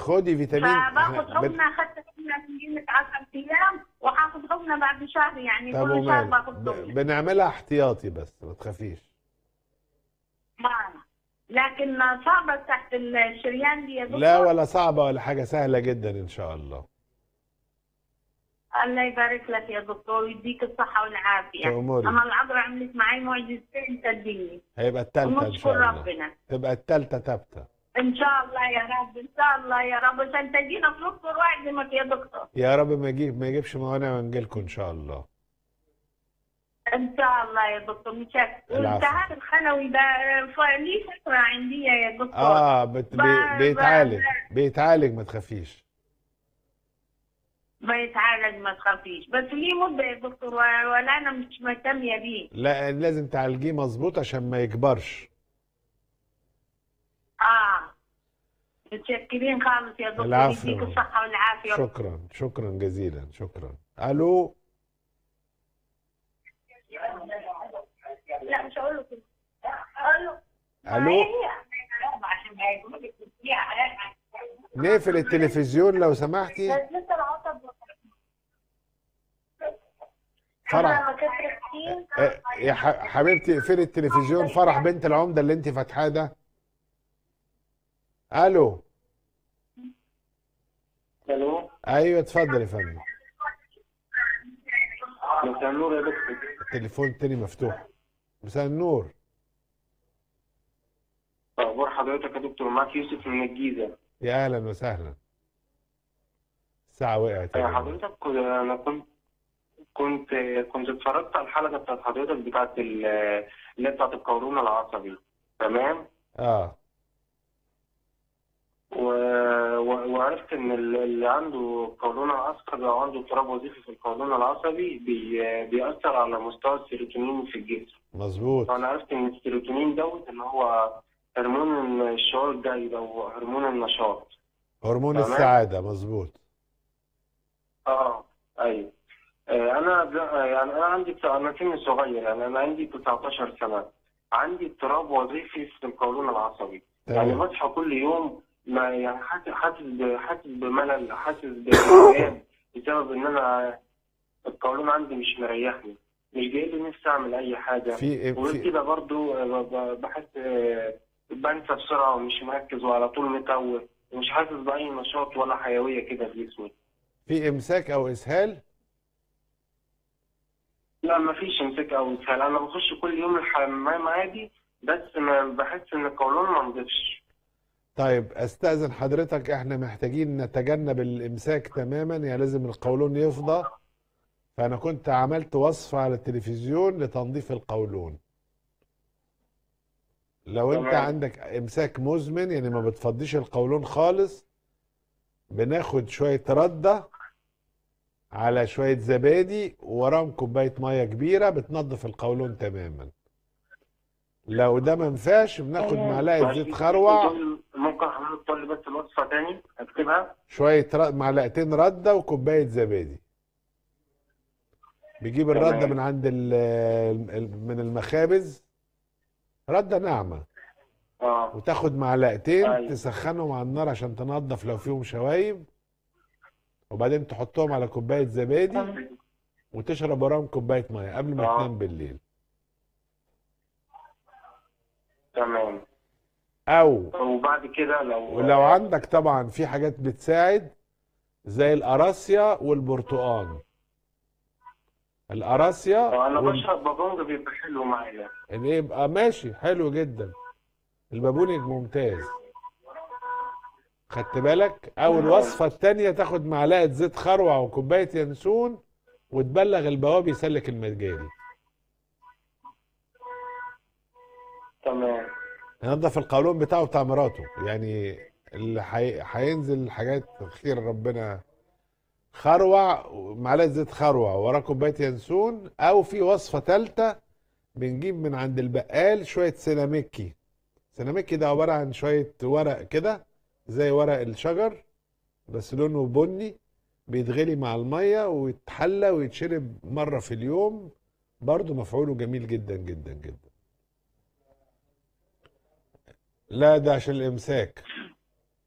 خدي فيتامين فباخد إحنا بن- حقنه اخذت حقنه من قيمه 10 ايام وحاخد حقنه بعد شهر يعني طب كل شهر ومال باخد ب- حقنه بنعملها احتياطي بس ما تخافيش معنا لكن صعبه تحت الشريان دي يا دكتور لا ولا صعبة ولا حاجة سهلة جدا إن شاء الله الله يبارك لك يا دكتور ويديك الصحه والعافيه تأمري. انا العذراء عملت معي معجزتين تديني هيبقى التالتة إن ونشكر شاء الله ربنا تبقى التالتة تابتة ان شاء الله يا رب ان شاء الله يا رب عشان تجينا في دكتور واعزمك يا دكتور يا رب ما يجيب ما يجيبش موانع ونجيلكم إن شاء الله ان شاء الله يا دكتور متشكر العفو. والالتهاب الخلوي ده ف- ليه فتره عندي يا دكتور آه بت... بي... ب- بيتعالج ب- بيتعالج ما تخافيش بيتعالج ما تخافيش بس ليه مده يا دكتور و- ولا انا مش مهتميه بيه لا لازم تعالجيه مظبوط عشان ما يكبرش اه متشكرين خالص يا دكتور العفو. يديك الصحه والعافيه شكرا شكرا جزيلا شكرا الو لا مش هقول له كده اقول له الو عشان ما يقولوا لك فيها حاجات نقفل التلفزيون لو سمحتي بس لسه العصب فرح لما كنت كتير آه، يا ح- حبيبتي اقفلي التلفزيون فرح بنت العمدة اللي انت فاتحاه ده الو الو ايوه اتفضل يا فندم مساء النور يا دكتور التليفون التاني مفتوح مساء النور اخبار حضرتك يا دكتور معاك يوسف من الجيزه يا اهلا وسهلا الساعة وقعت يا آه، جماعة. حضرتك كنت- انا كنت كنت كنت اتفرجت على الحلقه بتاعت حضرتك بتاعت ال- اللي هي بتاعت القولون العصبي تمام اه و... و... وعرفت ان ال- اللي عنده قولون العصبي او عنده اضطراب وظيفي في القولون العصبي بي... بيأثر على مستوى السيروتونين في الجسم مظبوط فانا عرفت ان السيروتونين دوت اللي هو هرمون الشعور الجيد او هرمون النشاط هرمون تمام. السعادة مظبوط اه ايوه آه، انا ب- آه، يعني انا عندي تسع- انا سني صغير يعني انا عندي 19 سنه عندي اضطراب وظيفي في القولون العصبي يعني تمام بصحى كل يوم ما يعني حاسس حاسس ب- حاسس بملل حاسس باكتئاب بسبب ان انا القولون عندي مش مريحني مش جاي لي نفسي اعمل اي حاجه في وغير في كده برضو آه، ب- ب- بحس آه، بنسى بسرعه ومش مركز وعلى طول متوه ومش حاسس باي نشاط ولا حيويه كده في جسمي في امساك او اسهال لا ما فيش امساك او اسهال انا بخش كل يوم الحمام عادي بس ما بحس ان القولون ما نضيفش طيب استاذن حضرتك احنا محتاجين نتجنب الامساك تماما يعني لازم القولون يفضى فانا كنت عملت وصفة على التلفزيون لتنظيف القولون لو انت تمام. عندك امساك مزمن يعني ما بتفضيش القولون خالص بناخد شوية ردة على شوية زبادي ووراهم كوباية مية كبيرة بتنظف القولون تماما لو ده ما ينفعش بناخد معلقة زيت خروع ممكن حضرتك تقول لي بس الوصفه تاني اكتبها شوية ر- معلقتين ردة وكوباية زبادي بيجيب الردة تمام. من عند ال- ال- من المخابز ردة ناعمة اه وتاخد معلقتين أيوة. تسخنهم على النار عشان تنضف لو فيهم شوايب وبعدين تحطهم على كوباية زبادي وتشرب وراهم كوباية مية قبل ما آه. تنام بالليل تمام أو وبعد كده لو ولو عندك طبعا في حاجات بتساعد زي القراصية والبرتقال القراصية انا وال- بشرب بابونج بيبقى حلو معايا ان ايه يبقى ماشي حلو جدا البابونج ممتاز خدت بالك او الوصفة التانية تاخد معلقة زيت خروع وكوباية ينسون وتبلغ البواب يسلك المجاري تمام ينظف القولون بتاعه بتاع مراته يعني اللي حي... هينزل حاجات خير ربنا خروع معلقة زيت خروع وراه كوباية ينسون او في وصفة تالتة بنجيب من عند البقال شوية سيناميكي سيناميكي ده عبارة عن شوية ورق كده زي ورق الشجر بس لونه بني بيتغلي مع المية ويتحلى ويتشرب مرة في اليوم برضه مفعوله جميل جدا جدا جدا لا ده عشان الإمساك